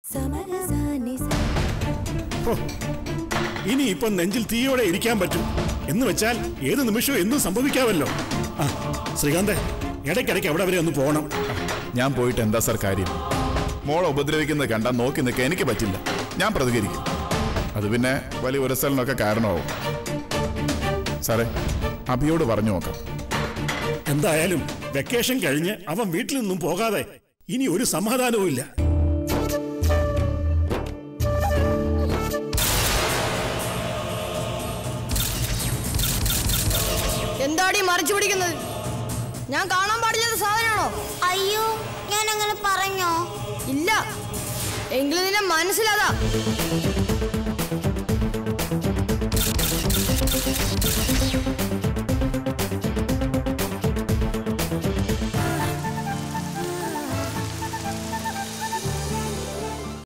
ഹോ, ഇനി ഇപ്പം നെഞ്ചിൽ തീയോടെ ഇരിക്കാൻ പറ്റും എന്ന് വെച്ചാൽ ഏത് നിമിഷവും എന്തും സംഭവിക്കാമല്ലോ ആ ശ്രീകാന്തെ ഇടയ്ക്കിടയ്ക്ക് അവിടെ വരെ ഒന്ന് പോകണം ഞാൻ പോയിട്ട് എന്താ സാർ കാര്യം മോളെ ഉപദ്രവിക്കുന്നത് കണ്ടാൽ നോക്കി നിൽക്കാൻ എനിക്ക് പറ്റില്ല ഞാൻ പ്രതികരിക്കും അത് പിന്നെ വലിയ ഉരസലിനൊക്കെ കാരണമാവും സാറേ അഭിയോട് പറഞ്ഞു നോക്കാം എന്തായാലും വെക്കേഷൻ കഴിഞ്ഞ് അവൻ വീട്ടിൽ നിന്നും പോകാതെ ഇനി ഒരു സമാധാനവും ഇല്ല എന്താടി മറിച്ചു പിടിക്കുന്നത് ഞാൻ കാണാൻ പാടില്ലാത്ത സാധനമാണോ അയ്യോ ഞാൻ അങ്ങനെ പറഞ്ഞോ ഇല്ല എങ്കിലും നിന്നെ മനസ്സിലാതാ